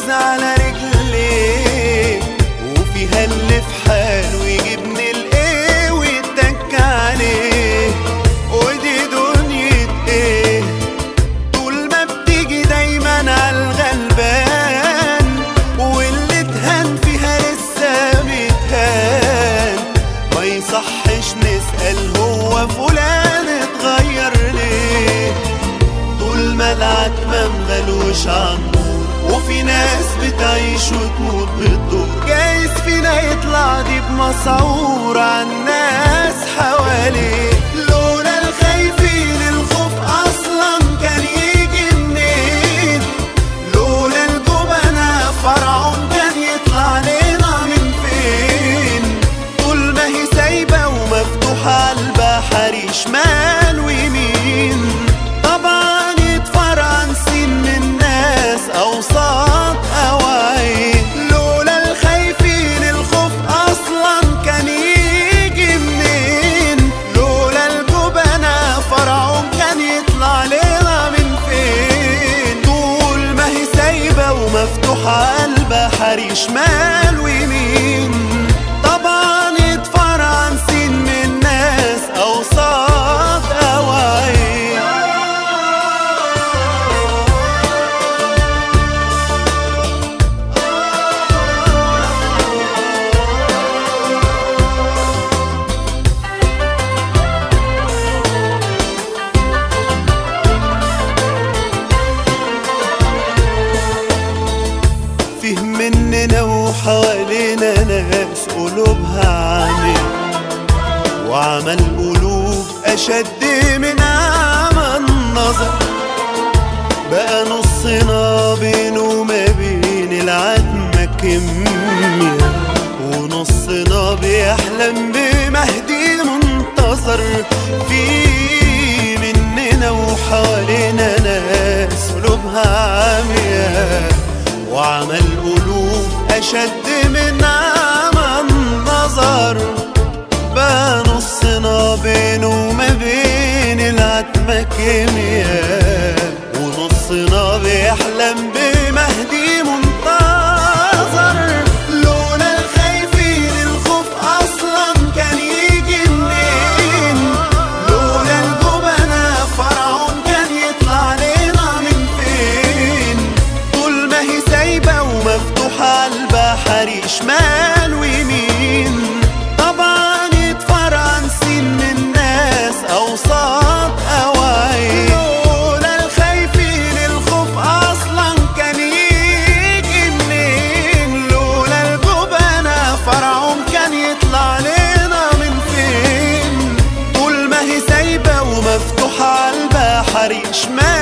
عايز على رجليه وفيها اللي في حاله يجيبني الايه ويتك عليه ودي دنيا ايه طول ما بتيجي دايما على الغلبان واللي اتهان فيها لسه متهان ما يصحش نسأل هو فلان اتغير ليه طول ما العتمة مغلوش عالنور وفي ناس بتعيش وتموت بالدور جايز فينا يطلع دي بمسعور عالناس حواليه لولا الخايفين الخوف اصلا كان يجي منين لولا الجبناء فرعون كان يطلع لنا من فين طول ما هي سايبة ومفتوحة على البحر شمال ويمين طبعا يتفرعن سن من الناس أوساط أو عين لولا الخايفين الخوف أصلا كان يجي منين لولا الجبناء فرعون كان يطلع لنا من فين طول ما هي سايبة ومفتوحة على البحر شمال ويمين طبعا يتفرعن سن من الناس أوساط أو عين فيه مننا وحوالينا ناس قلوبها عامل وعمل قلوب أشد من عمى النظر بقى نصنا بينه وما بين العتمة كمية ونصنا بيحلم بمهدي منتظر في مننا وحوالينا ناس قلوبها عامية وعمل قلوب أشد من عمى النظر بقى نصنا بينه وما بين العتمة كيمياء ونصنا بيحلم بمهدي منتظر لولا الخايفين الخوف أصلا كان يجي منين لولا الجبناء فرعون كان يطلع لنا من فين طول ما هي سايبة ومفتوحة على البحر شمال ويمين طبعا يتفرعن سن الناس أوساط أو عين لولا الخايفين الخوف أصلا كان يجي منين لولا الجبناء فرعون كان يطلع لنا من فين طول ما هي سايبة ومفتوحة على البحر شمال